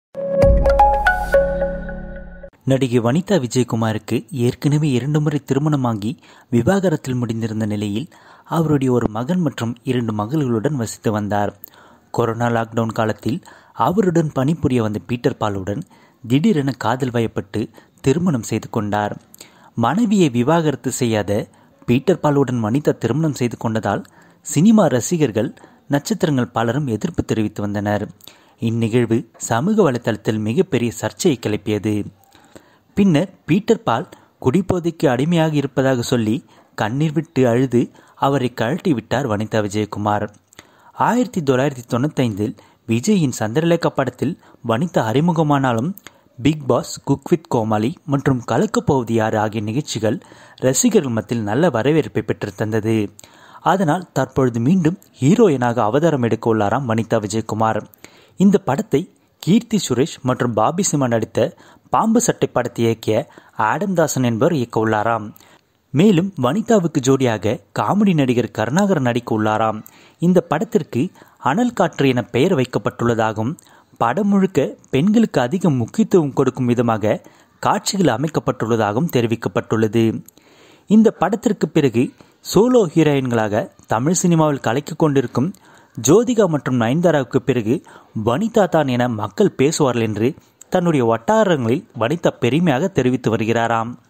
நடிகை வனிதா விஜயகுமாருக்கு ஏற்கனவே இரண்டு முறை திருமணமாகி விவாகரத்தில் முடிந்திருந்த நிலையில் அவருடைய ஒரு மகன் மற்றும் இரண்டு மகள்களுடன் வசித்து வந்தார் கொரோனா லாக்டவுன் காலத்தில் அவருடன் பணிபுரிய வந்த பீட்டர் பாலுடன் திடீரென காதல் வயப்பட்டு திருமணம் செய்து கொண்டார் மனைவியை விவாகரத்து செய்யாத பீட்டர் பாலுடன் வனிதா திருமணம் செய்து கொண்டதால் சினிமா ரசிகர்கள் நட்சத்திரங்கள் பலரும் எதிர்ப்பு தெரிவித்து வந்தனர் இந்நிகழ்வு சமூக வலைதளத்தில் மிகப்பெரிய சர்ச்சையை கிளப்பியது பின்னர் பீட்டர் பால் குடிபோதைக்கு அடிமையாக இருப்பதாக சொல்லி கண்ணீர் விட்டு அழுது அவரை கழட்டி விட்டார் வனிதா விஜயகுமார் ஆயிரத்தி தொள்ளாயிரத்தி தொண்ணூத்தைந்தில் விஜயின் சந்திரலேகா படத்தில் வனிதா அறிமுகமானாலும் Bigg Boss cook with Komali மற்றும் கலக்கப் போவது யார் ஆகிய நிகழ்ச்சிகள் ரசிகர்கள் மத்தியில் நல்ல வரவேற்பை பெற்று தந்தது அதனால் தற்பொழுது மீண்டும் ஹீரோயினாக அவதாரம் எடுக்க உள்ளாராம் வனிதா விஜயகுமார் இந்த படத்தை கீர்த்தி சுரேஷ் மற்றும் பாபி சிம்மா நடித்த பாம்பு சட்டை படத்தை இயக்கிய ஆடம் தாசன் என்பவர் இயக்க உள்ளாராம் மேலும் வனிதாவுக்கு ஜோடியாக காமெடி நடிகர் கருணாகரன் நடிக்க உள்ளாராம் இந்த படத்திற்கு அனல் காற்று என பெயர் வைக்கப்பட்டுள்ளதாகவும் படம் முழுக்க பெண்களுக்கு அதிக முக்கியத்துவம் கொடுக்கும் விதமாக காட்சிகள் அமைக்கப்பட்டுள்ளதாகவும் தெரிவிக்கப்பட்டுள்ளது இந்த படத்திற்கு பிறகு சோலோ ஹீரோயின்களாக தமிழ் சினிமாவில் கலைக்கு கொண்டிருக்கும் ஜோதிகா மற்றும் நயன்தாராவுக்கு பிறகு வனிதா தான் என மக்கள் பேசுவார்கள் என்று தன்னுடைய வட்டாரங்களில் வனிதா பெருமையாக தெரிவித்து வருகிறாராம்